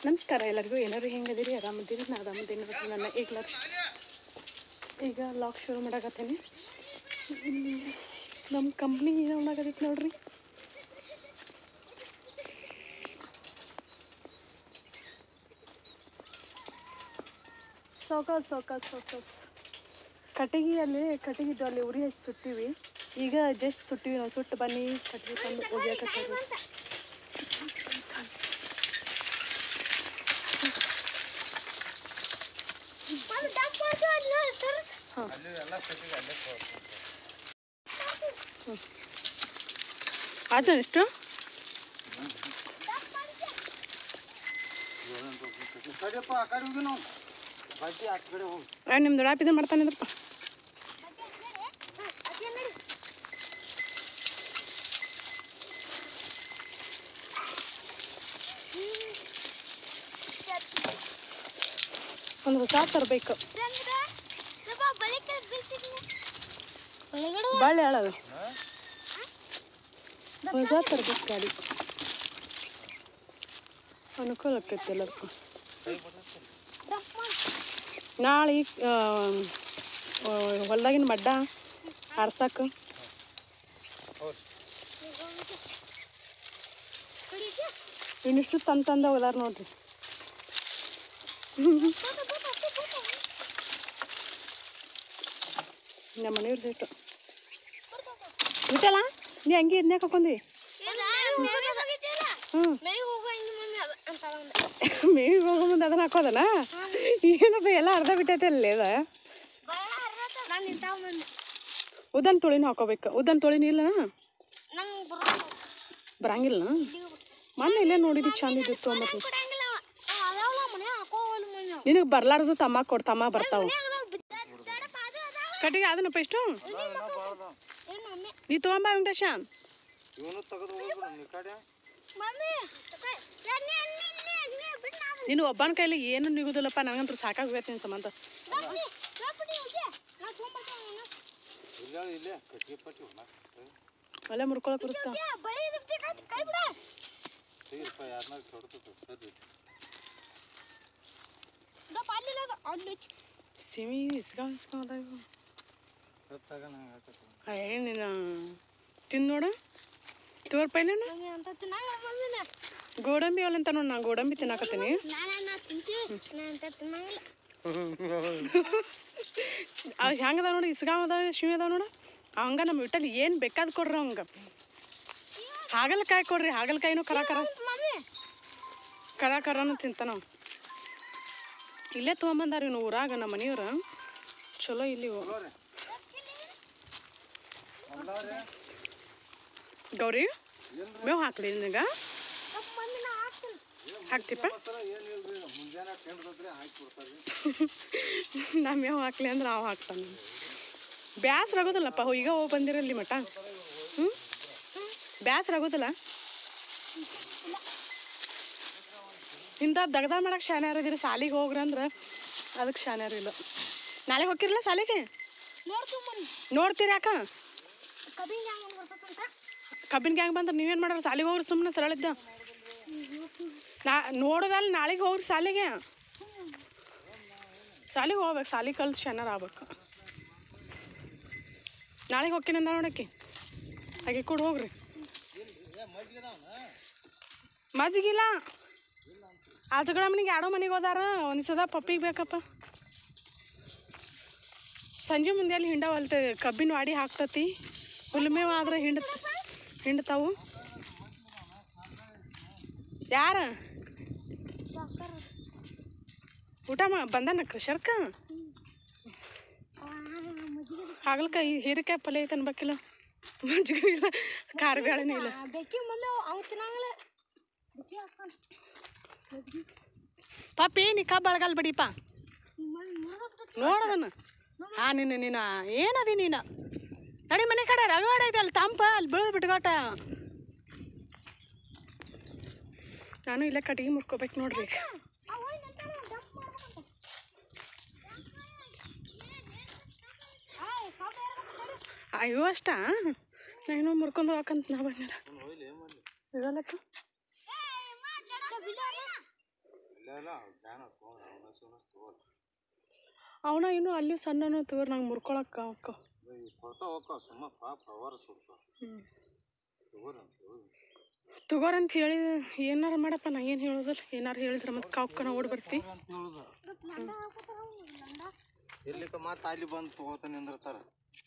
ನಮಸ್ಕಾರ ಎಲ್ಲರಿಗೂ ಎಲ್ಲರೂ ಹೆಂಗದಿರಿ ಆರಾಮದಿರಿ ನಾ ಆರಾಮದೀನಿ ನೋಡ್ರಿ ನನ್ನ ಈಗ ಲಕ್ಷ ಈಗ ಲಾಕ್ ಶುರು ಮಾಡಾಕತ್ತೀನಿ ನಮ್ಮ ಕಂಪ್ನಿ ಏನೋ ಮಾಡಾಕತ್ತೈತಿ ನೋಡ್ರಿ ಸೌಕಾಸ್ ಸೌಕಾಸ್ ಸೌಕಾಸ್ ಕಟ್ಟಿಗೆಯಲ್ಲಿ ಕಟ್ಟಿಗಿದ್ದು ಅಲ್ಲಿ ಉರಿ ಹಚ್ಚಿ ಸುಟ್ಟಿವಿ ಈಗ ಜಸ್ಟ್ ಸುಟ್ಟಿವಿ ನಾವು ಸುಟ್ಟು ಬನ್ನಿ ಕಟ್ಟಿಗೆ ತಂದು ಒಗ್ಯಾಕತ್ತೀವಿ ಹಾಂ ಆಯ್ತು ಎಷ್ಟು ಕಡೆಯಪ್ಪ ಆ ಕಡೆ ಹೋಗಿ ನಾವು ಬಡ್ಡಿ ಆ ಕಡೆ ಹೋಗಿ ಆ, ನಿಮ್ದು ರ್ಯಾಪ್ ಇದು ಮಾಡ್ತಾನಿದ್ರಪ್ಪ ಒಂದು ಹೊಸ ತರಬೇಕು ಬಳ್ಳಿ ಹೇಳೋದು ಹೊಸ ತರ್ಬೇಕು ಗಾಡಿ ಅನುಕೂಲ ಆಕೈತಿ ಎಲ್ಲದಕ್ಕೂ ನಾಳೆ ಹೊಲ್ದಾಗಿನ ಮಡ್ಡ ಆರ್ಸಕ್ಕೆ ಇನ್ನಿಷ್ಟು ತಂದು ತಂದ ಹೋದಾರ ನೋಡ್ರಿ ನಮ್ಮ ಮನೆಯವ್ರ ಸಿಟ್ಟು ಬಿಟ್ಟಲ್ಲ ನೀ ಹಂಗೆ ಇದನ್ನೇ ಹಾಕೊಂಡಿ ಹ್ಞೂ ಮೇವಿಗೆ ಹೋಗೋ ಮುಂದೆ ಅದನ್ನ ಹಾಕೋದನ ಏನಪ್ಪ ಎಲ್ಲ ಅರ್ಧ ಬಿಟ್ಟೈತೆ ಅಲ್ಲಿ ಅದ ಉದ್ದನ್ ತೊಳಿನೂ ಹಾಕೋಬೇಕು ಉದ್ದನ್ ತೊಳಿನೂ ಇಲ್ಲ ಬರಂಗಿಲ್ಲ ಮೊನ್ನೆ ಇಲ್ಲೇ ನೋಡಿದ್ದು ಚಂದ ಇದ್ದಿತ್ತು ತೊಗೊಂಬರ್ರಿ ನಿನಗೆ ಬರ್ಲಾರ್ದು ತಮ್ಮ ಕೊಡ್ ತಮ್ಮ ಬರ್ತಾವ ಕಟ್ಟಿಗೆ ಅದನ್ನಪ್ಪ ಇಷ್ಟು ನೀ ತೊಗೊಂಬ ವೆಂಕಟೇಶ ಇವನು ತೆಗೆದು ಹೋಗ್ಬಿಡು ಈ ಕಡೆ ನೀನು ಒಬ್ಬನ ಕೈಲಿ ಏನು ನಿಗುದಿಲ್ಲಪ್ಪ ನನಗಂತೂ ಸಾಕಾಗೋಗೈತೆ ನಿನ್ನ ಸಂಬಂಧ ಇಲ್ಲ ಇಲ್ಲೇ ಕಟ್ಟಿ ಪಟ್ಟಿ ಅಲ್ಲೇ ಮುರ್ಕೊಳಕ್ ಬರುತ್ತಾ ತೆಗಿರಪ್ಪ ಯಾರನ್ನ ಕೊಡ್ತದೆ ಸರಿ ಸಿಮಿ ಇಸ್ಕ ಇಸ್ಕ ಅದಾವ ತಗೋಣ ಏ ನೀನು ತಿಂದು ನೋಡು ತೋರ್ ಪೈಲೇನು ಗೋಡಂಬಿ ಅವಲಂತ ನೋಡು ನಾ ಗೋಡಂಬಿ ತಿನ್ನಾಕತ್ತೀನಿ ಅವ್ ಹೆಂಗದ ನೋಡು ಇಸ್ಗಾವ್ ಅದಾವ ಶಿವಿ ಅದಾವ ನೋಡು ಅವಂಗ ನಮ್ಮ ಇಟ್ಟಲ್ಲಿ ಏನು ಬೇಕಾದ್ ಕೊಡ್ರಿ ಅವಂಗ ಹಾಗಲಕಾಯಿ ಕೊಡ್ರಿ ಹಾಗಲಕಾಯಿನೂ ಕರ ಕರ ಕರ ಕರನು ತಿಂತಾನ ಅವ. ಇಲ್ಲೇ ತೊಗೊಂಬಂದಾರ ಇವ್ನು ಊರಾಗ ನಮ್ಮ ಮನೆಯವ್ರ ಚಲೋ ಇಲ್ಲಿ ಇವು. ಗೌರಿ ಮೇವು ಹಾಕ್ಲಿ ನಿನಗ ಹಾಕ್ತಿಪ್ಪ ಏನು ಇಲ್ರಿ ಮುಂಜಾನೆ ಕೆಂಡ್ರೆ ಹಾಕಿ ಕೊಡ್ತಾರೆ ನಾ ಮೇವು ಹಾಕ್ಲಿ ಅಂದ್ರೆ ನಾವು ಹಾಕ್ತಾನೆ ಬ್ಯಾಸ್ರ ಆಗೋದಿಲ್ಲಪ್ಪ ಹೋ, ಈಗ ಹೋಗಿ ಬಂದಿರಲ್ಲಿ ಮಟ ಹ್ಞೂ ಬ್ಯಾಸ್ರ ಆಗೋದಿಲ್ಲ ಇಂಥ ದಗದ ಮಾಡಕ್ಕೆ ಶಾನ್ಯಾರ ಇದೀರಿ ಸಾಲಿಗೆ ಹೋಗ್ರಿ ಅಂದ್ರೆ ಅದಕ್ಕೆ ಶಾನ್ಯಾರ ಇಲ್ಲ ನಾಳೆಗೆ ಹೋಗಿರಲ್ಲ ಸಾಲಿಗೆ ನೋಡ್ತೀರಿ ಯಾಕ ಕಬ್ಬಿನ ಗ್ಯಾಂಗ್ ಬಂದ್ರೆ ನೀವೇನು ಮಾಡೋರು ಸಾಲಿಗೆ ಹೋಗ್ರಿ ಸುಮ್ಮನೆ ಸರಳಿದ್ದ ನಾ ನೋಡೋದಲ್ಲ ನಾಳೆಗೆ ಹೋಗ್ರಿ ಸಾಲಿಗೆ ಸಾಲಿಗೆ ಹೋಗ್ಬೇಕು ಸಾಲಿಗೆ ಕಲ್ತು ಶನರ್ ಆಗ್ಬೇಕು ನಾಳೆಗೆ ಹೋಗ್ತೀನಿ ಅಂದ ನೋಡಕ್ಕೆ ಹಾಗೆ ಕೂಡ ಹೋಗ್ರಿ ಮಜ್ಜಿಗಿಲ್ಲ ಆಚಗಳ ಮನೆಗೆ ಯಾರೋ ಮನೆಗೆ ಹೋದಾರ ಒಂದು ಸದ ಪಪ್ಪಿಗೆ ಬೇಕಪ್ಪ ಸಂಜೆ ಮುಂದೆ ಅಲ್ಲಿ ಹಿಂಡ ಹೊಲ್ತ ಕಬ್ಬಿನ ವಾಡಿ ಹಾಕ್ತತಿ ಹುಲ್ಮೇವು ಆದ್ರೆ ಹಿಂಡ ಹಿಂಡ್ತಾವು ಯಾರ ಊಟ ಮಾ ಬಂದಾನ ಕೃಷರ್ಕ ಹಾಗಲ್ಕಾಯಿ ಹೀರೆಕಾಯಿ ಪಲ್ಯ ಐತೆ ಅನ್ಬೇಕಿಲ್ಲ ಮಜ್ಜಿಗೆ ಇಲ್ಲ ಖಾರ ಬೇಳೆನೂ ಇಲ್ಲ ಬೇಕಿ ಮಮ್ಮಿ ಅವ್ ತಿನ್ನಂಗಿಲ್ಲ ಬೇಕಿ ಹಾಕ್ತಾನ ಪಾಪಿ ನೀ ಕಬ್ಬು ಅಳಗಲ್ ಬಡಿಪ ನೋಡದನ್ನ ಹಾ ನಿನ್ನ ನೀನ ಏನದಿ ನೀನು ನಡಿ ಮನೆ ಕಡೆ ರಗಡ ಐತೆ ಅಲ್ಲಿ ತಂಪ ಅಲ್ಲಿ ಬೀಳದ್ ಬಿಟ್ಕೊಟ ನಾನು ಇಲ್ಲೇ ಕಟ್ಟಿಗೆ ಮುರ್ಕೋಬೇಕು ನೋಡ್ರಿ ಈಗ. ಅಯ್ಯೋ ಅಷ್ಟ ನಾನು ಮುರ್ಕೊಂಡು ಹೋಗಕ್ಕಂತ ನಾ ಬಂದಿಲ್ಲ ಇರಲ್ಲಕ್ಕ ಇಲ್ಲ ಜ್ಞಾನ ತೊಗೊಂಡು ಅವನ ಸುನಸ್ ತಗೋಲ್ಲ ಅವನ ಇನ್ನೂ ಅಲ್ಲಿ ಸಣ್ಣನು ತಗೋರ್ ನಂಗೆ ಮುರ್ಕೊಳಕ್ಕ ಅವಕ್ಕ ಈ ಕೊಡ್ತಾ ಹೋಗ್ತಾವ ಸುಮ್ಮ ಪಾಪ ಅವರ ಸುಡ್ತಾವ ಹ್ಞೂ ತಗೋರಿ ಅಂತ ತಗೋರಿ ತಗೋರಂತ ಹೇಳಿ ಏನಾರ ಮಾಡಪ್ಪ ನಾ ಏನು ಹೇಳೋದಿಲ್ಲ ಏನಾರು ಹೇಳಿದ್ರೆ ಮತ್ತೆ ಕಾವ್ಕನ ಓಡಿ ಬರ್ತಿ ಅಂತ ಹೇಳುದ ಇರ್ಲಿಕ್ಕ ಮತ್ತೆ ಅಲ್ಲಿ ಬಂದು ತಗೋತಾನೆ ಅಂದಿರ್ತಾರ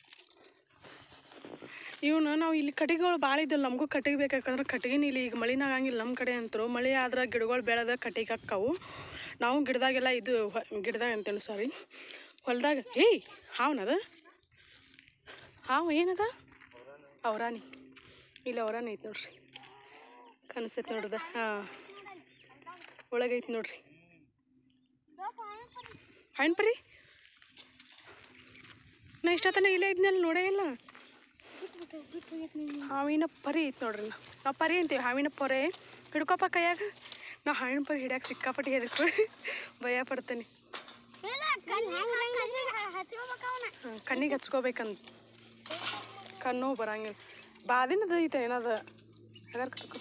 ಇವನು ನಾವು ಇಲ್ಲಿ ಕಟ್ಟಿಗೆಗಳು ಭಾಳ ಇದ್ದಿಲ್ಲ ನಮಗೂ ಕಟ್ಟಿಗೆ ಬೇಕಾಕಂದ್ರೆ ಕಟ್ಟಿಗೆನ ಇಲ್ಲಿ ಈಗ ಮಳಿನ ಆಗಂಗಿಲ್ಲ ನಮ್ಮ ಕಡೆ ಅಂತರು ಮಳೆ ಆದ್ರೆ ಗಿಡಗಳು ಬೆಳೆದ ಕಟ್ಟಿಗೆ ಹಾಕ್ಕಾವು ನಾವು ಗಿಡದಾಗೆಲ್ಲ ಇದು ಹೊ- ಗಿಡದಾಗ ಅಂತೇಳಿ ಸಾರಿ ಹೊಲದಾಗ ಏಯ್ ಹಾವನದ ಹಾವು ಏನದ ಅವರಾನಿ ಇಲ್ಲಿ ಅವರಾನಿ ಐತೆ ನೋಡ್ರಿ ಕನಸೈತೆ ನೋಡ್ದ ಹಾಂ ಒಳಗೈತೆ ನೋಡ್ರಿ ಹಣ್ಣು ಪರಿ ನಾ ಇಷ್ಟೊತ್ತನ ಇಲ್ಲೇ ಇದ್ನಲ್ಲ ನೋಡೇ ಇಲ್ಲ ಹಾವಿನ ಪರಿ ಐತೆ ನೋಡ್ರಿ ನಾ ನಾವು ಪರಿ ಅಂತೀವಿ ಹಾವಿನ ಪೊರೆ ಹಿಡ್ಕೊಪ್ಪ ಕೈಯಾಗ ನಾ ಹಾವಿನ ಪರಿ ಹಿಡ್ಯಾಕ ಸಿಕ್ಕಾಪಟ್ಟಿ ಹೆದರ್ಕೊ ಭಯ ಪಡ್ತೇನೆ ಹ್ಮ್, ಕಣ್ಣಿಗೆ ಹಚ್ಕೋಬೇಕಂತ ಕಣ್ಣು ಬರಂಗಿಲ್ಲ ಬಾದಿನದ ಐತೆ ಏನದ ಅಗಾರ ಕಟ್ಕೊ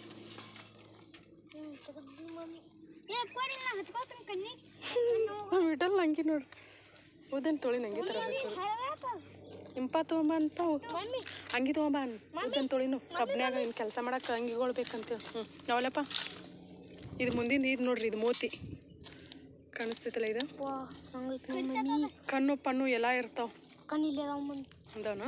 ವಿಟಲ್ ನಂಗೆ ನೋಡ್ರಿ ಉದನ್ ತೊಳಿ ನಂಗೆ ಥರ ಬೇಕು ಇಂಪ ತೊಗೊಂಬ ಅಂತ ಅಂಗಿ ತೊಗೊಂಬ ಉದನ್ ತೊಳಿನು ಕಬ್ನ್ಯಾಗ ಇನ್ನು ಕೆಲಸ ಮಾಡಕ್ಕೆ ಅಂಗಿಗಳು ಬೇಕಂತೇಳಿ ಹ್ಞೂ ಯಾವಲ್ಲಪ್ಪ ಇದು ಮುಂದಿನ ಇದು ನೋಡ್ರಿ ಇದು ಮೋತಿ ಕಾಣಿಸ್ತೈತಲ್ಲ ಇದು ಕಣ್ಣು ಪಣ್ಣು ಎಲ್ಲ ಇರ್ತಾವ ಕಣ್ಣಿಲ್ಲ ಅಮ್ಮನ್ ಅಂದವನ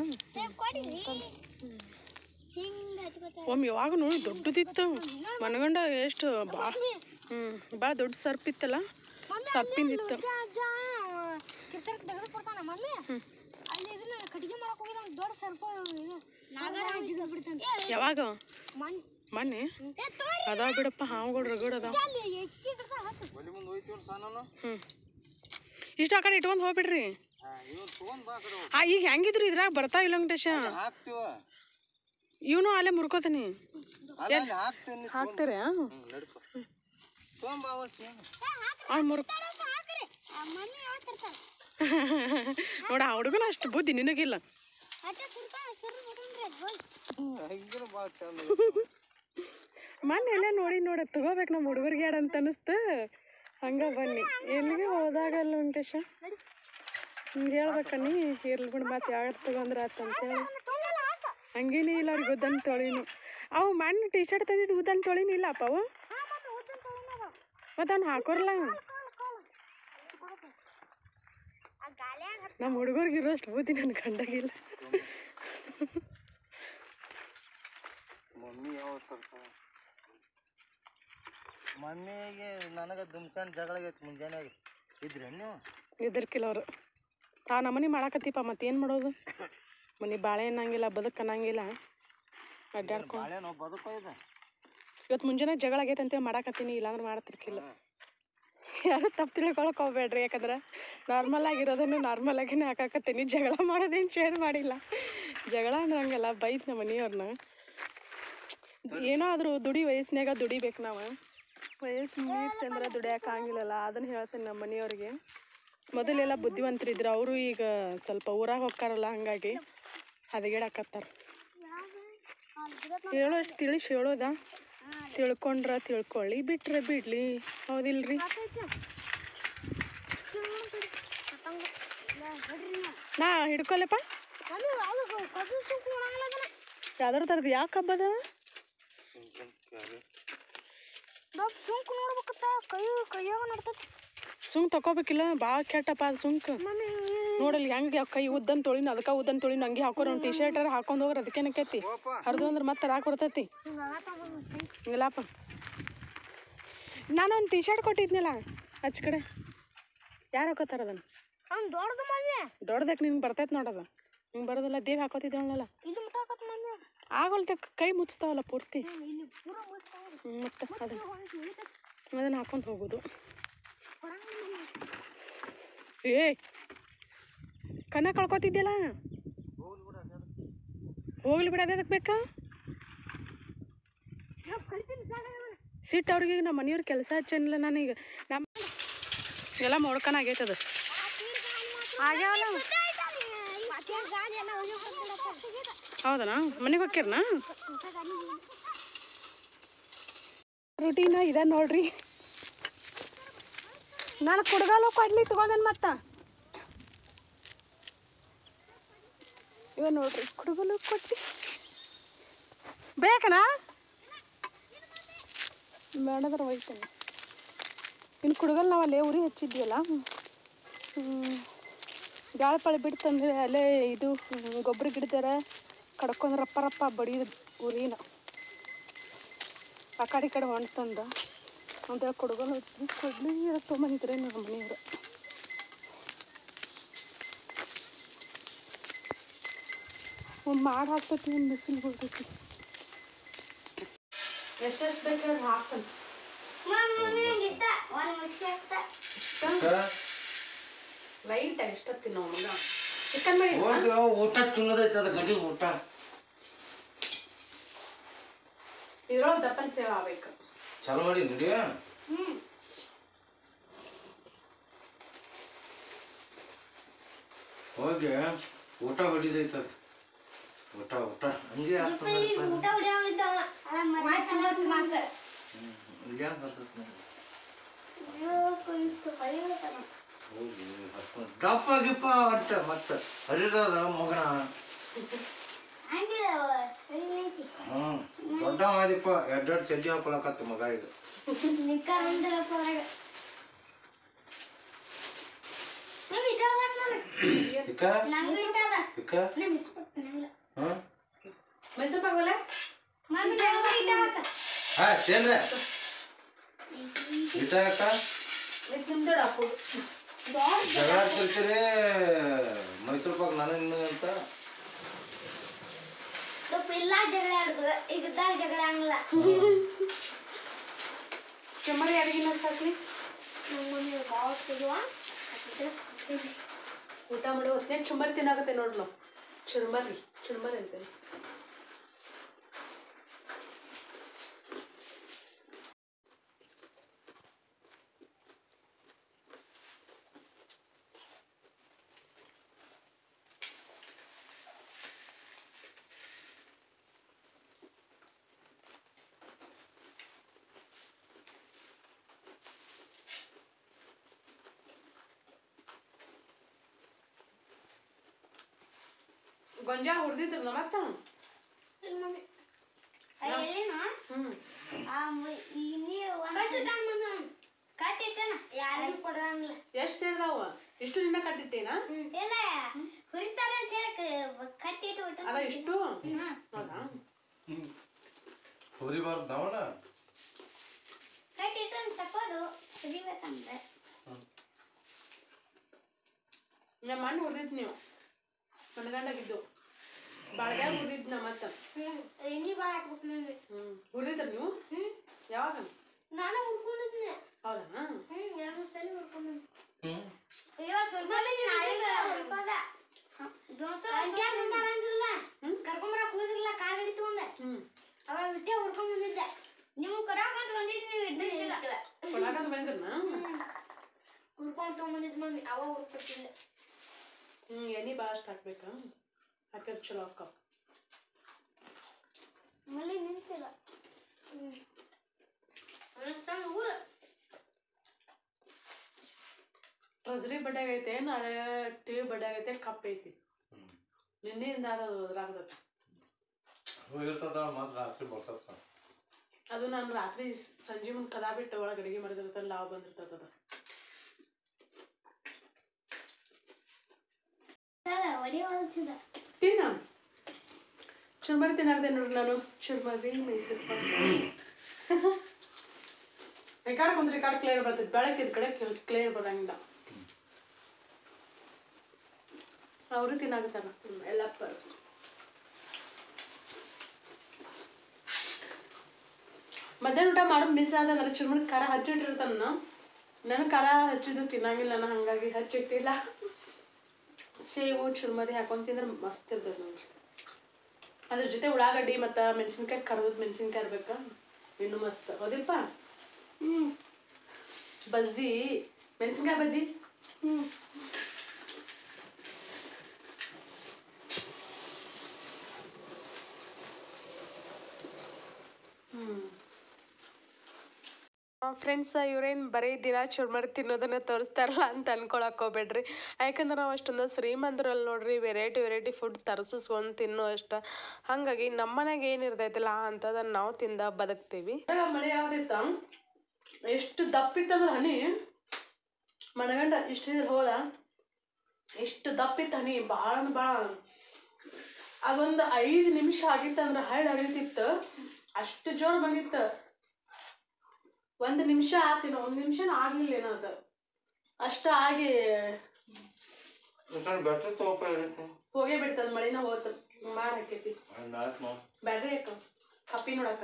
ಹಿಂಗ ಹಚ್ಕೋತ ಒಮ್ಮೆ ಯಾವಾಗ ನೋಡಿ ದೊಡ್ಡದಿತ್ತು ಮನಗಂಡ ಎಷ್ಟು ಬಾ ಹ್ಞೂ ಭಾಳ ದೊಡ್ಡ ಸರ್ಪ್ ಇತ್ತಲ್ಲ ಸರ್ಪಿಂದಿತ್ತು ಅಜ್ಜ ಕಿರ್ಸರ್ಕ್ ತೆಗೆದು ಕೊಡ್ತಾನ ಮಮ್ಮಿ ಅಲ್ಲಿ ಇದನ್ನ ಕಟ್ಟಿಗೆ ಮಾಡಕ್ ಹೋಗಿದ ದೊಡ್ಡ ಸರ್ಪ ನಾಗರ ಜಿಗದ್ ಬಿಡ್ತಂತೆ ಯಾವಾಗ ಮಣ್ ಮೊನ್ನೆ ಏ ತೋರಿ ಅದಾವ ಬಿಡಪ್ಪ ಹಾವುಗಳು ರಗಡ್ ಅದಾವ ಅಲ್ಲಿ ಎಕ್ಕಿ ಗಿಡ್ತಾವ ಹತ್ತು ಒಲಿ ಮುಂದೆ ಹೋಯ್ತೀವಿ ಸಣ್ಣನು ಹ್ಞೂ ಇಷ್ಟು ಆ ಕಡೆ ಇಟ್ಕೊಂಡು ಹೋಗ್ಬಿಡ್ರಿ ಇವನ್ ತೊಗೊಂಡ್ ಬಾ ಆ ಕಡೆ ಹೋಗ್. ಆ ಈಗ ಹೆಂಗಿದ್ರು ಇದ್ರಾಗ ಬರ್ತಾವ ಇಲ್ಲ ವೆಂಕಟೇಶ ಹಾಕ್ತೀವ ಇವನು ಅಲ್ಲೇ ಮುರ್ಕೋತೀನಿ ಅಲ್ಲ ಅಲ್ಲಿ ಹಾಕ್ತೀವಿ ನೀ ಹಾಕ್ತೀರ ಹ್ಞೂ ನಡಿಪ ತೊಗೊಂಬ ಅವಶ್ಯ ಅವ್ನು ಮುರ್ ಹಾಕ್ರಿ ಮಮ್ಮಿ ಹೇಳ್ತಿರ್ತಾರ ನೋಡ ಆ ಹುಡುಗನ ಅಷ್ಟು ಬುದ್ಧಿ ನಿನಗಿಲ್ಲ ಅಟ್ಟ ಸುರ್ಪ ಸರ್ ಬಿಡ್ರಿ ಅದು ಹೋಗಿ ಹಿಂಗಿನ ಭಾಳ ಚಂದ ಮೊನ್ನೆ ಎಲ್ಲ ನೋಡಿ ನೋಡ ತಗೋಬೇಕು ನಮ್ಮ ಹುಡುಗರಿಗೆ ಯಾಡ್ ಅಂತ ಅನಿಸ್ತು ಹಂಗ ಬನ್ನಿ ಎಲ್ಲಿಗೆ ಹೋದಾಗಲ್ಲ ವೆಂಕಟೇಶ ಹಿಂಗೆ ಹೇಳ್ಬೇಕ ನೀ ಇರ್ಲಿ ಬಿಡು ಮತ್ತೆ ಯಾವ್ದು ತಗೊಂಡ್ರ ಆತ ಅಂತೇಳಿ ತೊಂದಲ್ಲ ಹಾಕ ಹಂಗೇನೇ ಇಲ್ಲ ಅವ್ರಿಗೆ ಉದ್ದನ್ ತೊಳಿನು ಅವು ಮಣ್ಣು ಟಿ ಶರ್ಟ್ ತಂದಿದ್ದು ಉದ್ದನ್ ತೊಳಿನ ಇಲ್ಲಪ್ಪ ಅವು ಹಾ ಮತ್ತೆ ಉದ್ದನ್ ತೊಗೊಂಡದ ಮತ್ತು ಅವ್ನು ಹಾಕೋರ್ಲ ಕಾಲು ಕಾಲು ಆ ಗಾಲ್ಯಾಗ ನಮ್ಮ ಹುಡುಗರಿಗೆ ಇರೋಷ್ಟು ಬುದ್ಧಿ ನನ್ನ ಗಂಡಗಿಲ್ಲ ಮಮ್ಮಿ ಯಾವತ್ತು ತರ್ತಾವ ಮಮ್ಮಿಗೆ ನನಗೆ ದುಮ್ಸನ್ ಜಗಳ ಆಗೈತೆ ಮುಂಜಾನೆ ಇದ್ರಿ ನೀವು ಎದರ್ಕಿಲ್ಲ ಅವರು ಆ ನಮ್ಮನೆ ಮಾಡಾಕತ್ತೀಪ ಮತ್ತೇನು ಮಾಡೋದು ಮನೆ ಬಾಳೆ ಅನ್ನಂಗಿಲ್ಲ ಬದುಕು ಅನ್ನಂಗಿಲ್ಲ ಅಡ್ಡಾಡ್ಕೊಂಡು ಬಾಳೆನೋ ಬದುಕೋ ಇದೆ ಇವತ್ತು ಮುಂಜಾನೆ ಜಗಳ ಆಗೈತೆ ಅಂತೇಳಿ ಮಾಡಾಕತ್ತೀನಿ ಇಲ್ಲಾಂದ್ರೆ ಮಾಡತ್ತಿರ್ಕಿಲ್ಲ ಯಾರು ತಪ್ಪು ತಿಳ್ಕೊಳಕ್ ಹೋಗ್ಬೇಡ್ರಿ ಯಾಕಂದ್ರೆ ನಾರ್ಮಲ್ ಆಗಿರೋದನ್ನು ನಾರ್ಮಲ್ ಆಗಿನೇ ಹಾಕಾಕತ್ತೀನಿ ಜಗಳ ಮಾಡೋದೇನು ಶೇರ್ ಮಾಡಿಲ್ಲ ಜಗಳ ಅಂದ್ರೆ ಹಂಗಲ್ಲ ಬೈತ್ ನಮ್ಮ ಮನೆಯವ್ರನ್ನ ಏನೋ ಆದರೂ ದುಡಿ ವಯಸ್ಸಿನಾಗ ದುಡಿಬೇಕು ನಾವು ವಯಸ್ಸು ಮೀರ್ಸ್ ಅಂದ್ರೆ ದುಡಿಯೋಕೆ ಆಗಿಲ್ಲಲ್ಲ ಅದನ್ನು ಹೇಳ್ತೀನಿ ನಮ್ಮ ಮನೆಯವ್ರಿಗೆ ಮೊದಲೆಲ್ಲ ಬುದ್ಧಿವಂತರಿದ್ರು ಅವರು ಈಗ ಸ್ವಲ್ಪ ಊರಾಗ ಹೋಗ್ತಾರಲ್ಲ ಹಾಗಾಗಿ ಹದಗೆಡಾಕತ್ತಾರ ಹೇಳೋಷ್ಟು ತಿಳಿಸಿ ಹೇಳೋದ ತಿಳ್ಕೊಂಡ್ರ ತಿಳ್ಕೊಳ್ಳಿ ಬಿಟ್ರೆ ಬಿಡ್ಲಿ ಹೌದಿಲ್ರಿ ನಾ ಹಿಡ್ಕೊಲ್ಲಪ್ಪ ಮಮ್ಮಿ ಅದು ಕಬ್ಬು ಸುಂಕು ಮಾಡಂಗಿಲ್ಲ ಅದನ್ನ ಯಾವ್ದಾರು ಥರದ್ದು ಯಾಕೆ ಹಬ್ಬದ ಬಾಬ್ ಸುಂಕು ನೋಡ್ಬೇಕತ್ತ ಕೈ ಕೈಯಾಗ ನಡ್ತೈತಿ ಸುಂಕ್ ತಗೋಬೇಕಿಲ್ಲ ಭಾಳ ಕೆಟ್ಟಪ್ಪ ಅದು ಸುಂಕ್ ಮಮ್ಮಿ ನೋಡಲ್ಲಿ ಹೆಂಗೆ ಕೈ ಉದ್ದನ್ ತೊಳಿನ ಅದಕ್ಕೆ ಉದ್ದನ್ ತೊಳಿನ ಹಂಗೆ ಹಾಕೋರು ಒಂದು ಟಿ ಶರ್ಟ್ ಹಾಕೊಂಡು ಹೋಗ್ರ ಅದಕ್ಕೆ ನಕ್ಕೈತಿ ಹರಿದು ಅಂದ್ರೆ ಮತ್ತೆ ರಾಕ್ ಬರ್ತೈತಿ ಹಿಂಗೆ ಆಗತ್ತ ಮಮ್ಮಿ ಕೈ ಹಿಂಗಲ್ಲಪ್ಪ ನಾನು ಒಂದು ಟಿ ಶರ್ಟ್ ಕೊಟ್ಟಿದ್ನಲ್ಲ ಆಚೆ ಕಡೆ ಯಾರು ಹಾಕೋತಾರ ಅದನ್ನು ಅವ್ನು ದೊಡ್ಡದು ಮಮ್ಮಿ ದೊಡ್ಡದಕ್ಕೆ ನಿನ್ಗೆ ಬರ್ತೈತೆ ನೋಡೋದು ಹಿಂಗೆ ಬರೋದಿಲ್ಲ ದೇವ್ ಹಾಕೋತಿದ್ದೇವಲ್ಲ ಇಲ್ಲಿ ಮುಟ್ಟಾಕತ್ ಮಮ್ಮಿ ಆಗೋಲ್ತೆ ಕೈ ಮುಚ್ತಾವಲ್ಲ ಪೂರ್ತಿ ಹ್ಮ್, ಇಲ್ಲಿ ಪೂರ ಮುಚ್ತಾವ್ರಿ ಹ್ಮ್, ಮತ್ತೆ ಅದನ್ನ ಅದನ್ನು ಹಾಕೊಂಡು ಹೋಗೋದು ಏ ಕನ್ನ ಕಳ್ಕೊತಿದ್ಯಲ್ಲ ಹೋಗ್ಲಿ ಬಿಡ ಅದಕ್ಕೆ ಬೇಕಾ ನಾವು ಕಲಿತೀನಿ ಸಾಲ ಸಿಟ್ಟು ಅವ್ರಿಗೆ ನಮ್ಮ ಮನೆಯವ್ರ ಕೆಲಸ ಹಚ್ಚನಿಲ್ಲ ನಾನೀಗ ನಮ್ಮ ಎಲ್ಲ ಮೊಡ್ಕನ ಆಗೈತೆ ಅದು ಆಗ್ಯಾವಲ್ಲ ಗಾಡಿ ಎಲ್ಲ ಹೋಗಿ ಹೋಗ್ತಿಲ್ಲಪ್ಪ ಹೌದನಾ ಮನೆಗೆ ಹೋಗ್ಯಾರನಾ ರುಟೀನ ಇದೆ ನೋಡ್ರಿ ನಾನು ಕುಡ್ಗಲು ಕೊಡ್ಲಿ ತಗೊಂಡೇನು ಮತ್ತ ಇವ ನೋಡ್ರಿ ಕುಡುಗಲು ಕೊಡ್ಲಿ ಬೇಕನಾ ಬೇಡದ್ರ ಒಯ್ತೇನೆ ಇನ್ನು ಕುಡುಗಲ್ ನಾವು ಅಲ್ಲೇ ಉರಿ ಹಚ್ಚಿದ್ವಲ್ಲ ಗಾಳಿ ಪಾಳಿ ಬಿಟ್ಟು ತಂದ್ರೆ ಅಲ್ಲೇ ಇದು ಹ್ಮ್, ಗೊಬ್ಬರ ಗಿಡದಾರ ಕಡ್ಕೊಂಡು ರಪ್ಪ ರಪ್ಪ ಬಡಿಯೋದು ಉರಿನ ಆ ಕಡೆ ಈ ಕಡೆ ಹೊಂಟು ತಂದ ಅಂತ ಕುಡುಗಲ್ ಕೊಡ್ಲಿ ತೊಗೊಂಬಂದಿದ್ರೆ ನಮ್ಮ ಮನೆಯವರು ಒಂದು ಮಾಡಿ ಹಾಕ್ತೈತಿ ಒಂದು ಬಿಸಿಲು ಬರ್ತೈತಿ ಎಷ್ಟೆಷ್ಟು ಬೇಕು ಹಾಕ್ತಾನೆ ಮಮ್ಮಿ ಇಷ್ಟ ಒಂದು ಮುಚ್ಚಿ ಹಾಕ್ತಾ ಲೈಟ್ ಎಷ್ಟೊತ್ತಿ ನಾವು ಮಗ ಚಿಕನ್ ಮಾಡಿ ಹೋಗಿ ಊಟ ತಿನ್ನೋದೈತೆ ಅದು ಗಡಿ ಊಟ ಇದ್ರೊಳಗೆ ದಪ್ಪನ ಸೇವೆ ಆಗ್ಬೇಕು ಚಲೋ ಮಾಡಿ ನಡಿಯ ಹೋಗಿ ಊಟ ಹೊಡಿದೈತೆ ಅದು ಊಟ ಊಟ ಹಂಗೆ ಆಗ್ತದೆ ಊಟ ಹೊಡಿಯಾವಿದ್ದಾವ ಮಾತು ಮಾತು ಮಾತು ಇಲ್ಲಿ ಯಾಕೆ ಬರ್ತೈತೆ ನೋಡಿ ಹೋಗಿ ಹರ್ಕೊಂಡು ದಪ್ಪ ಗಿಪ್ಪ ಒಟ್ಟ ಮತ್ತೆ ಹರಿದದ ಮಗನ ಹಂಗೆ ಸರಿ ಐತಿ ಹ್ಞೂ ದೊಡ್ಡ ಮಾದಿಪ್ಪ ಎರಡೆರಡು ಚಡ್ಡಿ ಹಾಕೊಳಕತ್ತ ಮಗ ಇದು ನಿಕ್ಕರ್ ಅಂದ್ರೆ ಹೊರಗೆ ಮಮ್ಮಿ ಇಟ್ಟ ಹಾಕ್ ನಾನು ಇಕ್ಕ ನಂಗೆ ಇಟ್ಟಾರ ಇಕ್ಕ ನಾನು ಬಿಸ್ಕೊಟ್ಟು ನಂಗಿಲ್ಲ ಹಾಂ ಮೈಸೂರು ಪಾಕೋಲೆ ಮಮ್ಮಿ ನಂಗೆ ಇಟ್ಟ ಹಾಕ ಹಾಂ ಚೇನ್ರೆ ಇಟ್ಟ ಅಕ್ಕ ಇದು ನಿಮ್ದು ಡಾಕು ಜಗಳ ಆಡ್ತಿರ್ತೀರಿ ಮೈಸೂರು ಪಾಕ್ ನಾನು ಇನ್ನು ಅಂತ ಸ್ವಲ್ಪ ಇಲ್ಲ ಜಗಳ ಆಡುದು ಈಗದಾಗ ಜಗಳ ಆಗಲ್ಲ ಚುಮ್ಮರಿ ಅಡಿಗೆನ ಸಾಕ್ಲಿ ನಮ್ಮ ಮಮ್ಮಿ ಬಾವು ಸಿಗುವ ಊಟ ಮಾಡೋ ಹೊತ್ತಿನಾಗ ಚುಮ್ಮರಿ ತಿನ್ನಾಕತ್ತೆ ನೋಡ್ರಿ ನಾವು ಚುರುಮರಿ ಚುರುಮರಿ ಅಂತೇನೆ ಗೊಂಜಾಳ ಹುಡ್ದಿದ್ರಲ್ಲ ಮತ್ತ ಮಮ್ಮಿ ಎಲ್ಲಿನ ಹ್ಞೂ ಕಟ್ಟಿಟ್ಟನ ಯಾರಿಗೂ ಕೊಡಂಗಿಲ್ಲ ಎಷ್ಟು ಸೇರಿದಾವ ಇಷ್ಟು ದಿನ ಕಟ್ಟಿಟ್ಟೇನಾ ಇಲ್ಲ ಹುರಿತಾರ ಅಂತ ಹೇಳಿ ಕಟ್ಟಿಟ್ಟು ಬಿಟ್ಟು ಅದ ಇಷ್ಟು ಹ್ಮ್. ಹೌದಾ ಹುರಿಬಾರ್ದು ನಾವಣ ಕಟ್ಟಿಟ್ಟು ತಕೋದು ಹುರಿಬೇಕಂದ್ರೆ ನಮ್ಮ ಮಣ್ಣು ಹುರಿದಿದ್ ನೀವು ಮನಗಂಡಾಗಿದ್ದು ಬಾಳ್ಗ್ಯಾಗ ಹುರಿದಿದ್ ನಾ ಮತ್ತೆ ಹ್ಮ್ ಎಣ್ಣೆ ಭಾಳ ಹಾಕ್ಬೇಕು ಮಮ್ಮಿ ಹ್ಞೂ ಹುರಿದಿದ್ರ ನೀವು ಹ್ಮ್ ಯಾವಾಗ ನಾನು ಹುರ್ಕೊಂಡಿದ್ನೆ ಹೌದಾ ಹ್ಮ್ ಎರಡು ಸಲ ಹುರ್ಕೊಂಡಿದ್ದೆ ಹ್ಞೂ ಇವತ್ತು ಹುರ್ಕೊಂಡಿದ್ದೀನಿ ನಾಳೆಗೆ ಹುರ್ಕೋದ ದೋಸೆ ಅಂಟ್ಯಾರ್ ಬಂದಾರ ಅಂದ್ರಲ್ಲ ಕರ್ಕೊಂಬರಕ್ ಹೋದ್ರಲ್ಲ ಕಾರ್ ಗಾಡಿ ತಗೊಂಡೆ ಹ್ಞೂ ಅವಾಗ ಬಿಟ್ಟೆ ಹುರ್ಕೊಂಡ್ ಬಂದಿದ್ದೆ ನಿಮ್ ಕೊಡಾಕಂತ ಬಂದಿದ್ದು ನೀವು ಇದ್ದಿರ್ಲಿಲ್ಲ ಕೊಡಾಕಂತ ಬಂದ್ರನ ಹುರ್ಕೊಂಡ್ ತಗೊಂಬಂದಿದ್ದು ಮಮ್ಮಿ ಅವಾಗ ಹುರ್ಕೊಟ್ಟಿಲ್ಲ ಹ್ಞೂ ಎಣ್ಣೆ ಭಾಳಷ್ಟು ಹಾಕ್ಬೇಕಾ ಹಾಕಿದ್ರೆ ಚಲೋ ಅಕ್ಕಾವ ಆಮೇಲೆ ನಿಂತಿಲ್ಲ ಅನಸ್ತಾನ ಊರು ಟ್ರಜರಿ ಬಡ್ಯಾಗ ಐತೆ ನಾಳೆ ಟಿ ವಿ ಬಡ್ಯಾಗ ಐತೆ ಕಪ್ ಐತಿ ನಿನ್ನೆಯಿಂದ ಅದು ಅದ್ರಾಗದ ಹೋಗಿರ್ತದ ಮಾತ್ರ ರಾತ್ರಿ ಬರ್ತದ ಅದು ನಾನು ರಾತ್ರಿ ಸಂಜೆ ಮುಂದೆ ಕದಾ ಬಿಟ್ಟು ಒಳಗೆ ಅಡುಗೆ ಮಾಡಿದಿರ್ತಲ್ಲ ಲಾವ್ ಬಂದಿರ್ತದ ಅದು ಒಡಿ ಹೊಲ್ತಿದ ತಿನ್ನ ಚುರ್ಮರಿ ತಿನ್ನಾರ್ದೆ ನೋಡ್ರಿ ನಾನು ಚುರ್ಮರಿ ಮೈಸೂರು ಪಾಕ್ ಈ ಕಡೆ ಕುಂದ್ರೆ ಈ ಕಡೆ ಕ್ಲಿಯರ್ ಬರ್ತದೆ ಬೆಳಕಿದ ಕಡೆ ಕ್ಲಿಯರ್ ಬರಂಗಿಲ್ಲ ಅವರು ತಿನ್ನಾಕತ್ತಾರ ಎಲ್ಲ ಪ- ಮಧ್ಯಾಹ್ನ ಊಟ ಮಾಡೋದು ಮಿಸ್ ಆದಾಗ ಚುರ್ಮರಿ ಖಾರ ಹಚ್ಚಿಟ್ಟಿರ್ತಾನ ನನಗೆ ಖಾರ ಹಚ್ಚಿದ್ದು ತಿನ್ನಂಗಿಲ್ಲ ನಾನು ಹಾಗಾಗಿ ಹಚ್ಚಿಟ್ಟಿಲ್ಲ ಸೇವು ಚುರ್ಮರಿ ಹಾಕೊಂಡು ತಿಂದ್ರೆ ಮಸ್ತ್ ಇರ್ತದೆ ನೋಡ್ರಿ ಅದ್ರ ಜೊತೆ ಉಳ್ಳಾಗಡ್ಡಿ ಮತ್ತು ಮೆಣಸಿನ್ಕಾಯಿ ಕರ್ದದ್ ಮೆಣಸಿನ್ಕಾಯಿ ಇರ್ಬೇಕು ಇನ್ನೂ ಮಸ್ತ್ ಹೌದಿಲ್ಪ ಹ್ಞೂ ಬಜ್ಜಿ ಮೆಣಸಿನ್ಕಾಯಿ ಬಜ್ಜಿ ಹ್ಞೂ ಫ್ರೆಂಡ್ಸ್ ಇವ್ರೇನು ಬರೀ ದಿನ ಚುರ್ಮರಿ ತಿನ್ನೋದನ್ನ ತೋರಿಸ್ತಾರಲ್ಲ ಅಂತ ಅನ್ಕೊಳಕ್ ಹೋಗ್ಬೇಡ್ರಿ ಯಾಕಂದ್ರೆ ನಾವು ಅಷ್ಟೊಂದು ಶ್ರೀಮಂತರಲ್ಲಿ ನೋಡ್ರಿ ವೆರೈಟಿ ವೆರೈಟಿ ಫುಡ್ ತರಿಸ್ಕೊಂಡು ತಿನ್ನೋ ಅಷ್ಟ ಹಾಗಾಗಿ ನಮ್ಮ ಮನೆಗೆ ಏನಿರ್ತೈತಿಲ್ಲ ಅಂಥದನ್ನ ನಾವು ತಿಂದ ಬದುಕ್ತೀವಿ ಮಳೆ ಯಾವ್ದಿತ್ತ ಎಷ್ಟು ದಪ್ಪಿತ್ತಂದ್ರೆ ಹನಿ ಮನಗಂಡ ಇಷ್ಟು ಹೋಲ ಎಷ್ಟು ದಪ್ಪಿತ್ತು ಹನಿ ಭಾಳ ಭಾಳ ಅದೊಂದು ಐದು ನಿಮಿಷ ಆಗಿತ್ತಂದ್ರೆ ಹಳ್ಳ ಹರಿತಿತ್ತು ಅಷ್ಟು ಜೋರು ಬಂದಿತ್ತು ಒಂದು ನಿಮಿಷ ಆತಿನ ಒಂದು ನಿಮಿಷನೂ ಆಗಲಿಲ್ಲ ಏನದು ಅಷ್ಟ ಆಗಿ ಬ್ಯಾಟ್ರಿ ತಗೋಪ ಇರುತ್ತೆ ಹೋಗೇ ಬಿಡ್ತದ ಮಳಿನ ಹೋತ ಮಾಡಿ ಹಾಕೈತಿ ಆಯ್ತು ನೋಡಿ ಬ್ಯಾಟ್ರಿ ಹಾಕ ಕಪ್ಪಿ ನೋಡಕ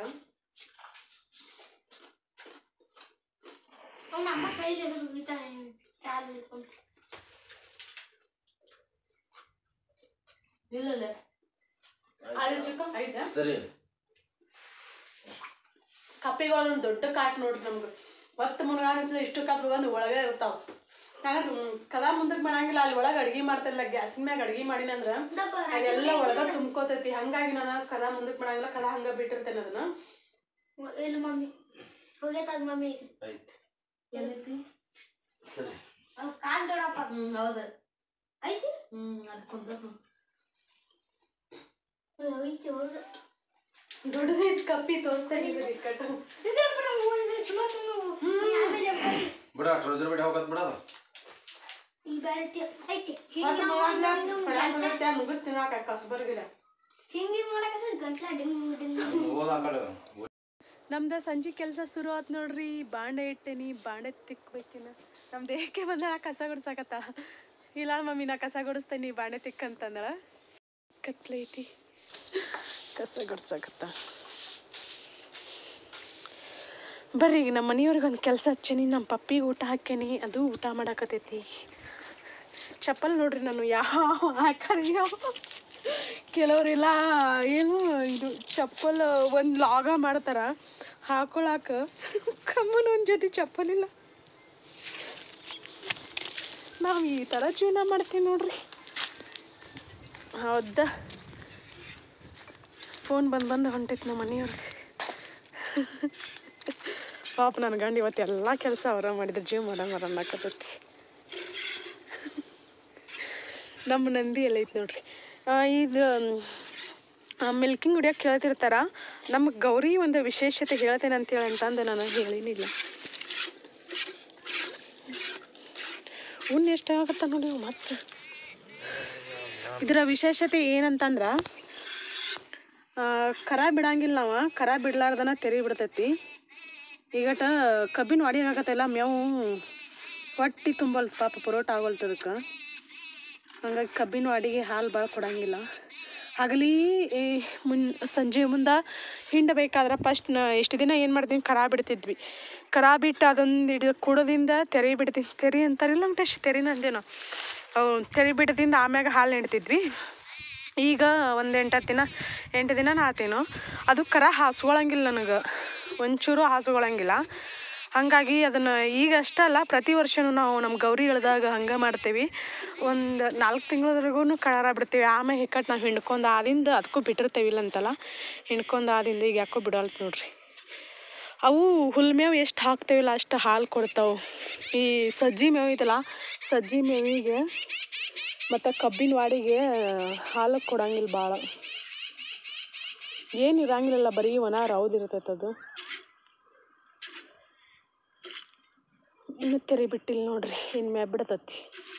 ಅವ್ನ ಅಮ್ಮ ಸೈಡ್ ಹಿಡಿದು ಬಿದ್ದಾನೆ ಕಾಲು ಹಿಡ್ಕೊಂಡು ಇಲ್ಲ ಅಲ್ಲಿ ಚಿಕ್ಕ ಐತೆ ಸರಿ ಕಪ್ಪಿಗಳದೊಂದು ದೊಡ್ಡ ಕಾಟ್ ನೋಡ್ರಿ ನಮ್ಗೆ ಒತ್ತು ಮುನ್ಗಾಣಿತ್ಲ ಇಷ್ಟು ಕಪ್ಪು ಬಂದು ಒಳಗೆ ಇರ್ತಾವ ನಾನು ಕದಾ ಮುಂದಕ್ಕೆ ಮಾಡಂಗಿಲ್ಲ ಅಲ್ಲಿ ಒಳಗೆ ಅಡ್ಗೆ ಮಾಡ್ತಾರಲ್ಲ ಗ್ಯಾಸಿನ ಮ್ಯಾಗ ಅಡ್ಗೆ ಮಾಡಿನಂದ್ರ ದಪ್ಪ ಅದೆಲ್ಲ ಒಳಗ ತುಂಬ್ಕೋತೈತಿ ಹಂಗಾಗಿ ನಾನು ಕದಾ ಮುಂದಕ್ಕೆ ಮಾಡಂಗಿಲ್ಲ ಕದಾ ಹಂಗ ಬಿಟ್ಟಿರ್ತೇನೆ ಅದನ್ನ ಏನು ಮಮ್ಮಿ ಹೋಗೈತದ ಮಮ್ಮಿ ಏನೈತಿ ಸರಿ ಅವ್ ಕಾಲ್ ದೊಡ್ಡಪ್ಪ ಹ್ಮ್ ಹೌದು ಐತಿ ಹ್ಮ್ ಅದು ಕುಂತ ಹ್ಮ್, ಐತಿ ಹೌದು ದೊಡ್ಡದೈತಿ ಕಪ್ಪಿ ತೋರಿಸ್ತಾ ಇದ್ದೀರಿ ಕಟ್ಟು ಇದ್ರ ಬಿಡ ಮೂಡಿದ್ರೆ ಚಲೋ ಚಲೋ ಆಮೇಲೆ ಸರಿ ಬಿಡ ಟ್ರೌಸರ್ ಬಿಡಿ ಹೋಗೋದು ಬಿಡೋದು ಈ ಬೆಳಗ್ಗೆ ಐತಿ ಮತ್ತೆ ಮುಗಿಸ್ತೀನಿ ಆಕ ಕಸಬರ್ಗಿಡ ಹಿಂಗೆ ಮಾಡಕಂದ್ರೆ ಗಂಟ್ಲ ಡಿಂಗ್ ಡಿಂಗ್ ಓದ್ ಆ ಕಡೆ ನಮ್ದು ಸಂಜೆ ಕೆಲಸ ಶುರು ಆತ್ ನೋಡ್ರಿ ಬಾಂಡೆ ಇಟ್ಟೇನಿ ಬಾಂಡೆ ತಿಕ್ಬೇಕಿನ ನಮ್ ದೇಹಕ್ಕೆ ಬಂದಾಳ ಕಸ ಗುಡ್ಸಾಕತ್ತಾಳ ಇಲ್ಲ ಮಮ್ಮಿ ನಾ ಕಸ ಗುಡಿಸ್ತೇನಿ ಬಾಂಡೆ ತಿಕ್ಕಂತಂದಳ ಕತ್ಲೈತಿ ಕಸ ಗುಡ್ಸಾಕತ್ತ ಬರ್ರಿ ಈಗ ನಮ್ಮ ಮನೆಯವ್ರಿಗೆ ಒಂದು ಕೆಲಸ ಹಚ್ಚೇನಿ ನಮ್ಮ ಪಪ್ಪಿಗೆ ಊಟ ಹಾಕೇನಿ ಅದು ಊಟ ಮಾಡಾಕತೈತಿ ಚಪ್ಪಲ್ ನೋಡ್ರಿ ನಾನು ಯಾವ ಆಕಾರ ಯಾವ ಕೆಲವರೆಲ್ಲ ಏನು ಇದು ಚಪ್ಪಲ್ ಒಂದು ಲಾಗ ಮಾಡ್ತಾರ ಹಾಕೊಳಕ ಕಮ್ಮನ ಒಂದು ಜೊತೆ ಚಪ್ಪಲ್ ಇಲ್ಲ ನಾವು ಈ ಥರ ಜೀವನ ಮಾಡ್ತೀವಿ ನೋಡ್ರಿ ಹೌದಾ ಫೋನ್ ಬಂದು ಬಂದು ಹೊಂಟೈತಿ ನಮ್ಮ ಮನೆಯವ್ರದ್ದು ಪಾಪ ನನ್ನ ಗಂಡ ಇವತ್ತೆಲ್ಲ ಕೆಲಸ ಅವರ ಮಾಡಿದ್ರು ಜೀವ ಮಾಡ ಮರ ಅನ್ನಕತ್ತೈತಿ ನಮ್ಮ ನಂದಿ ಎಲ್ಲ ಐತಿ ನೋಡ್ರಿ ಆ, ಇದು ಮಿಲ್ಕಿಂಗ್ ಹೊಡಿಯೋಕೆ ಕೇಳ್ತಿರ್ತಾರ ನಮಗೆ ಗೌರಿ ಒಂದು ವಿಶೇಷತೆ ಹೇಳ್ತೇನೆ ಅಂತೇಳಿ ಅಂತಂದು ನಾನು ಹೇಳಿನಿಲ್ಲ ಉಣ್ಣು ಎಷ್ಟಾಗತ್ತ ನೋಡಿ ಮತ್ತೆ ಇದರ ವಿಶೇಷತೆ ಏನಂತಂದ್ರೆ ಆ, ಕರ ಬಿಡಂಗಿಲ್ಲ ನಾವು ಕರ ಬಿಡ್ಲಾರ್ದನ ತೆರಿ ಬಿಡ್ತೈತಿ ಈಗಟ ಕಬ್ಬಿನ ವಾಡಿ ಆಗತ್ತಲ್ಲ ಮೇವು ಹೊಟ್ಟಿ ತುಂಬಲ್ ಪಾಪ ಪರೋಟ ಆಗೋಲ್ತದಕ್ಕೆ ಹಂಗಾಗಿ ಕಬ್ಬಿನ ವಾಡಿಗೆ ಹಾಲು ಭಾಳ ಕೊಡಂಗಿಲ್ಲ ಹಗಲಿ ಈ ಮುನ್ ಸಂಜೆ ಮುಂದೆ ಹಿಂಡಬೇಕಾದ್ರೆ ಫಸ್ಟ್ ನಾ ಎಷ್ಟು ದಿನ ಏನು ಮಾಡ್ತೀನಿ ಕರ ಬಿಡ್ತಿದ್ವಿ ಕರ ಬಿಟ್ಟು ಅದೊಂದು ಹಿಡಿದು ಕುಡದಿಂದ ತೆರೆ ಬಿಡ್ತೀನಿ ತೆರೆ ಅಂತಾರಿಲ್ಲ ಟೆಸ್ಟ್ ತೆರಿನ ಅಂದೇನೋ ಅವು ತೆರೆ ಬಿಡದಿಂದ ಆಮ್ಯಾಗ ಹಾಲು ಹಿಂಡ್ತಿದ್ವಿ ಈಗ ಒಂದು ಎಂಟತ್ತು ದಿನ ಎಂಟು ದಿನ ಆತೇನೋ ಅದು ಕರ ಹಾಸ್ಕೊಳಂಗಿಲ್ಲ ನನಗೆ ಒಂಚೂರು ಹಾಸ್ಕೊಳಂಗಿಲ್ಲ ಹಾಗಾಗಿ ಅದನ್ನು ಈಗ ಅಷ್ಟೇ ಅಲ್ಲ ಪ್ರತಿ ವರ್ಷವೂ ನಾವು ನಮ್ಮ ಗೌರಿ ಇಳ್ದಾಗ ಹಂಗೆ ಮಾಡ್ತೀವಿ ಒಂದು ನಾಲ್ಕು ತಿಂಗಳವರೆಗೂ ಕಳಾರ ಬಿಡ್ತೀವಿ ಆಮೇಲೆ ಹಿಕ್ಕಟ್ಟು ನಾವು ಹಿಂಡ್ಕೊಂಡು ಆದಿಂದ ಅದಕ್ಕೂ ಬಿಟ್ಟಿರ್ತೇವಿಲ್ಲ ಅಂತಲ್ಲ ಹಿಂಡ್ಕೊಂಡು ಆದಿಂದ ಈಗ ಯಾಕೋ ಬಿಡಲ್ತು ನೋಡ್ರಿ ಅವು ಹುಲ್ಮೇವು ಎಷ್ಟು ಹಾಕ್ತೇವಿಲ್ಲ ಅಷ್ಟು ಹಾಲು ಕೊಡ್ತಾವೆ ಈ ಸಜ್ಜಿ ಮೇವು ಐತಲ್ಲ ಸಜ್ಜಿ ಮೇವಿಗೆ ಮತ್ತು ಕಬ್ಬಿನ ವಾಡಿಗೆ ಹಾಲು ಕೊಡಂಗಿಲ್ಲ ಭಾಳ ಏನು ಇರಂಗಿಲ್ಲ ಬರೀ ಒಣ ರೌದಿರ್ತೈತೆ ಅದು ಇನ್ನು ತೆರಿ ಬಿಟ್ಟಿಲ್ಲ ನೋಡ್ರಿ ಇನ್ನು ಮ್ಯಾ ಬಿಡ್ತತಿ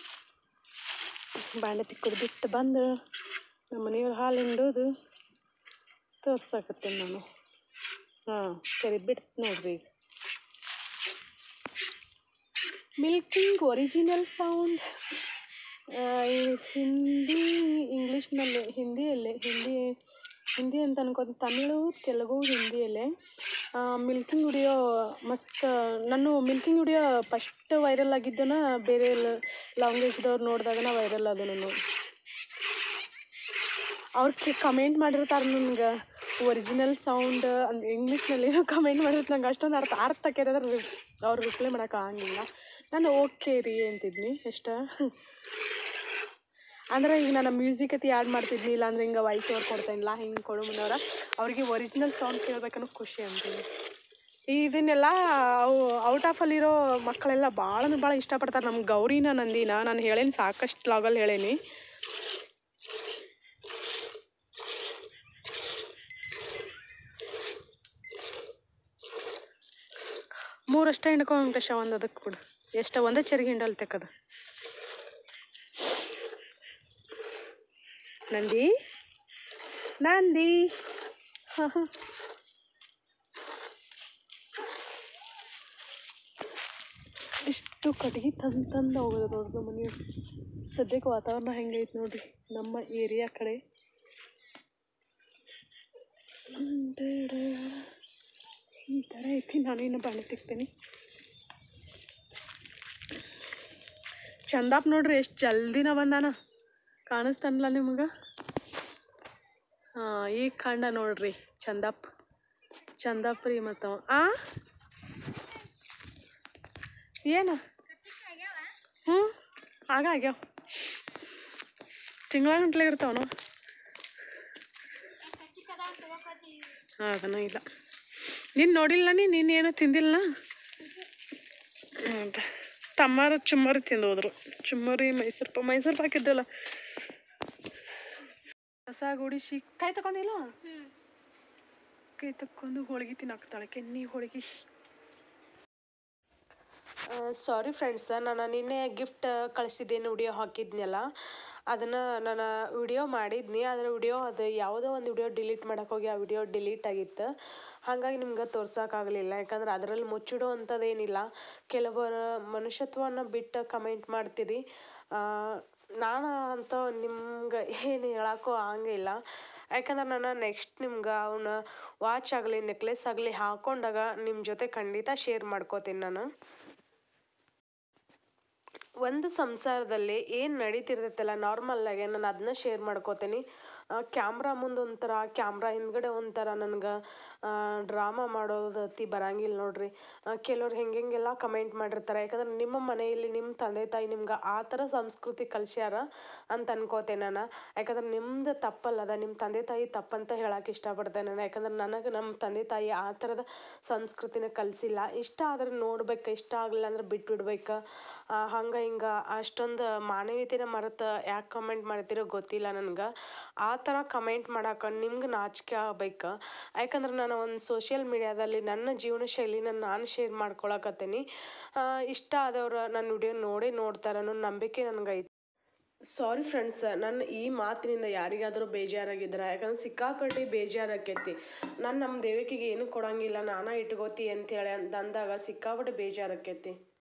ಬಾಂಡೆ ತಿಕ್ಕೋದು ಬಿಟ್ಟು ಬಂದು ನಮ್ಮ ಮನೆಯವ್ರು ಹಾಲು ಹಿಂಡೋದು ತೋರ್ಸಾಕತ್ತೀನಿ ನಾನು ಹಾಂ ತೆರಿ ಬಿಡ್ತು ನೋಡ್ರಿ ಈಗ ಮಿಲ್ಕಿಂಗ್ ಒರಿಜಿನಲ್ ಸೌಂಡ್ ಹಿಂದಿ ಇಂಗ್ಲೀಷ್ನಲ್ಲಿ ಹಿಂದಿಯಲ್ಲೇ ಹಿಂದಿ ಹಿಂದಿ ಅಂತ ಅನ್ಕೋತ ತಮಿಳು ತೆಲುಗು ಹಿಂದಿಯಲ್ಲೇ ಮಿಲ್ಕಿಂಗ್ ವಿಡಿಯೋ ಮಸ್ತ್ ನಾನು ಮಿಲ್ಕಿಂಗ್ ವಿಡಿಯೋ ಫಸ್ಟ್ ವೈರಲ್ ಆಗಿದ್ದನ ಬೇರೆ ಲ್ಯಾಂಗ್ವೇಜ್ದವ್ರು ನೋಡಿದಾಗನ ವೈರಲ್ ಅದು ನಾನು ಅವ್ರು ಕಮೆಂಟ್ ಮಾಡಿರ್ತಾರೆ ನನ್ಗೆ ಒರಿಜಿನಲ್ ಸೌಂಡ್ ಅಂದ್ ಇಂಗ್ಲೀಷ್ನಲ್ಲಿ ಏನೋ ಕಮೆಂಟ್ ಮಾಡಿರ್ತಾರೆ ನಂಗೆ ಅಷ್ಟೊಂದು ಅರ್ಥ ಅರ್ಥ ಕೇಳಿದ್ರೆ ಅವ್ರು ರಿಪ್ಲೈ ಮಾಡೋಕೆ ಆಗಂಗಿಲ್ಲ ನಾನು ಓಕೆ ರೀ ಅಂತಿದ್ನಿ ಎಷ್ಟ ಅಂದ್ರೆ ಈಗ ನಾನು ಮ್ಯೂಸಿಕ್ ಅತಿ ಆ್ಯಡ್ ಮಾಡ್ತಿದ್ನಿ ಇಲ್ಲ ಅಂದ್ರೆ ಹಿಂಗೆ ವಾಯ್ಸ್ ಓವರ್ ಕೊಡ್ತೇನಿಲ್ಲ ಹಿಂಗೆ ಕೊಡು ಮುನ್ನವ್ರ ಅವ್ರಿಗೆ ಒರಿಜಿನಲ್ ಸೌಂಡ್ ಕೇಳ್ಬೇಕನ್ನೋ ಖುಷಿ ಅಂತೀನಿ ಇದನ್ನೆಲ್ಲ ಅವು ಔಟ್ ಆಫಲ್ಲಿರೋ ಮಕ್ಕಳೆಲ್ಲ ಭಾಳ ಅಂದ್ರೆ ಭಾಳ ಇಷ್ಟಪಡ್ತಾರೆ ನಮ್ಮ ಗೌರಿನ ನಂದಿನ ನಾನು ಹೇಳೇನಿ ಸಾಕಷ್ಟು ಲಾಗಲ್ಲಿ ಹೇಳೇನಿ ಮೂರಷ್ಟೇ ಹಿಂಡ್ಕೊಂಡ್ಬಿಟ್ಟೆ ಒಂದು ಅದಕ್ಕೆ ಕೂಡ ಎಷ್ಟು ಒಂದೇ ಚರಿಗೆ ಹಿಂಡಲ್ ತೆಕ್ಕದು ನಂದಿ ನಂದಿ ಹಾಂ ಹಾಂ ಇಷ್ಟು ಕಟ್ಗೆ ತಂದು ತಂದು ಹೋಗೋದು ನೋಡ್ರಿ ನಮ್ಮ ಮನೆಯವ್ರು ಸದ್ಯಕ್ಕೆ ವಾತಾವರಣ ಹೆಂಗೈತೆ ನೋಡ್ರಿ ನಮ್ಮ ಏರಿಯಾ ಕಡೆ ಒಂದೆರಡ ಈ ಥರ ಐತಿ ನಾನೇನು ಬಾಣೆ ತೆಗ್ತೀನಿ ಚಂದಾಪ್ ನೋಡ್ರಿ ಎಷ್ಟು ಜಲ್ದಿನ ಬಂದಾನ ಕಾಣಿಸ್ತಾನಲ್ಲ ನಿಮಗೆ ಹಾಂ ಈಗ ಕಂಡ ನೋಡ್ರಿ ಚಂದಾಪ್ ಚಂದಾಪ್ ರೀ ಮತ್ತು ಆ ಏನು ಹ್ಞೂ ಆಗ ಆಗ್ಯಾವ ತಿಂಗಳ ಗಂಟ್ಲೆ ಇರ್ತಾವನು ಅದನ್ನು ಇಲ್ಲ ನೀನು ನೋಡಿಲ್ಲ ನೀ ನೀನು ಏನು ತಿಂದಿಲ್ಲ ಹೌದಾ ತಮ್ಮಾರ ಚುಮ್ಮರಿ ತಿಂದು ಹೋದ್ರು ಚುಮ್ಮರಿ ಮೈಸೂರು ಪ ಮೈಸೂರು ಪಾಕ್ ಇದ್ದಲ್ಲ ಕಸ ಗುಡಿಸಿ ಕೈ ತಗೊಂಡಿಲ್ಲ ಕೈ ತಕ್ಕೊಂಡು ಹೋಳಿಗೆ ತಿನ್ನಾಕ್ತಾಳೆ ಕೆನ್ನಿ ಹೋಳಿಗೆ ಸಾರಿ ಫ್ರೆಂಡ್ಸ್ ನಾನು ನಿನ್ನೆ ಗಿಫ್ಟ್ ಕಳಿಸಿದ್ದೇನೆ ವಿಡಿಯೋ ಹಾಕಿದ್ನಲ್ಲ ಅದನ್ನು ನಾನು ವಿಡಿಯೋ ಮಾಡಿದ್ನಿ ಆದರೆ ವಿಡಿಯೋ ಅದು ಯಾವುದೋ ಒಂದು ವಿಡಿಯೋ ಡಿಲೀಟ್ ಮಾಡೋಕೆ ಹೋಗಿ ಆ ವಿಡಿಯೋ ಡಿಲೀಟ್ ಆಗಿತ್ತು ಹಾಗಾಗಿ ನಿಮ್ಗೆ ತೋರ್ಸೋಕ್ಕಾಗಲಿಲ್ಲ ಯಾಕಂದ್ರೆ ಅದರಲ್ಲಿ ಮುಚ್ಚಿಡೋ ಅಂಥದ್ದೇನಿಲ್ಲ ಕೆಲವರು ಮನುಷ್ಯತ್ವವನ್ನು ಬಿಟ್ಟು ಕಮೆಂಟ್ ಮಾಡ್ತೀರಿ ಆ, ನಾನು ಅಂತ ನಿಮ್ಗೆ ಏನು ಹೇಳೋಕ್ಕೂ ಆಗಂಗಿಲ್ಲ ಯಾಕಂದ್ರೆ ನಾನು ನೆಕ್ಸ್ಟ್ ನಿಮ್ಗೆ ಅವನ್ನ ವಾಚ್ ಆಗಲಿ ನೆಕ್ಲೆಸ್ ಆಗಲಿ ಹಾಕೊಂಡಾಗ ನಿಮ್ಮ ಜೊತೆ ಖಂಡಿತ ಶೇರ್ ಮಾಡ್ಕೋತೀನಿ ನಾನು ಒಂದು ಸಂಸಾರದಲ್ಲಿ ಏನು ನಡೀತಿರ್ತೈತಲ್ಲ ನಾರ್ಮಲ್ಲಾಗೆ ನಾನು ಅದನ್ನ ಶೇರ್ ಮಾಡ್ಕೋತೀನಿ ಕ್ಯಾಮ್ರಾ ಮುಂದೆ ಒಂಥರ ಕ್ಯಾಮ್ರಾ ಹಿಂದ್ಗಡೆ ಒಂಥರ ನನಗೆ ಡ್ರಾಮಾ ಮಾಡೋದು ಅತಿ ಬರಂಗಿಲ್ಲ ನೋಡ್ರಿ ಕೆಲವ್ರು ಹೆಂಗೆ ಹೆಂಗೆಲ್ಲ ಕಮೆಂಟ್ ಮಾಡಿರ್ತಾರೆ ಯಾಕಂದ್ರೆ ನಿಮ್ಮ ಮನೆಯಲ್ಲಿ ನಿಮ್ಮ ತಂದೆ ತಾಯಿ ನಿಮ್ಗೆ ಆ ಥರ ಸಂಸ್ಕೃತಿ ಕಲಿಸ್ಯಾರ ಅಂತ ಅನ್ಕೋತೇನೆ ನಾನು ಯಾಕಂದ್ರೆ ನಿಮ್ದು ತಪ್ಪಲ್ಲದ ನಿಮ್ಮ ತಂದೆ ತಾಯಿ ತಪ್ಪಂತ ಹೇಳಕ್ಕೆ ಇಷ್ಟಪಡ್ತೇನೆ ನಾನು ಯಾಕಂದ್ರೆ ನನಗೆ ನಮ್ಮ ತಂದೆ ತಾಯಿ ಆ ಥರದ ಸಂಸ್ಕೃತಿನ ಕಲಿಸಿಲ್ಲ ಇಷ್ಟ ಆದರೆ ನೋಡ್ಬೇಕು ಇಷ್ಟ ಆಗಲಿಲ್ಲ ಅಂದ್ರೆ ಬಿಟ್ಬಿಡ್ಬೇಕು ಹಂಗೆ ಹಿಂಗೆ ಅಷ್ಟೊಂದು ಮಾನವೀಯತೆನ ಮರೆತು ಯಾಕೆ ಕಮೆಂಟ್ ಮಾಡ್ತೀರೋ ಗೊತ್ತಿಲ್ಲ ನನಗೆ ಆ ಥರ ಕಮೆಂಟ್ ಮಾಡಕ್ಕೆ ನಿಮ್ಗೆ ನಾಚಿಕೆ ಆಗ್ಬೇಕು ಯಾಕಂದ್ರೆ ನಾನು ಒಂದು ಸೋಷಿಯಲ್ ಮೀಡ್ಯಾದಲ್ಲಿ ನನ್ನ ಜೀವನ ಶೈಲಿನ ನಾನು ಶೇರ್ ಮಾಡ್ಕೊಳಕತ್ತೀನಿ ಇಷ್ಟ ಆದವ್ರು ನನ್ನ ವಿಡಿಯೋ ನೋಡಿ ನೋಡ್ತಾರೆ ಅನ್ನೋ ನಂಬಿಕೆ ನನಗೈತಿ ಸಾರಿ ಫ್ರೆಂಡ್ಸ್ ನನ್ನ ಈ ಮಾತಿನಿಂದ ಯಾರಿಗಾದರೂ ಬೇಜಾರಾಗಿದ್ರೆ ಯಾಕಂದ್ರೆ ಸಿಕ್ಕಾಪಟ್ಟೆ ಬೇಜಾರಾಕೈತಿ ನಾನು ನಮ್ಮ ದೇವಕಿಗೆ ಏನು ಕೊಡಂಗಿಲ್ಲ ನಾನಾ ಇಟ್ಕೋತಿ ಅಂತೇಳಿ ಅಂತ ಅಂದಾಗ ಸಿಕ್ಕಾಪಟ್ಟೆ ಬೇಜಾರಾಕೈತಿ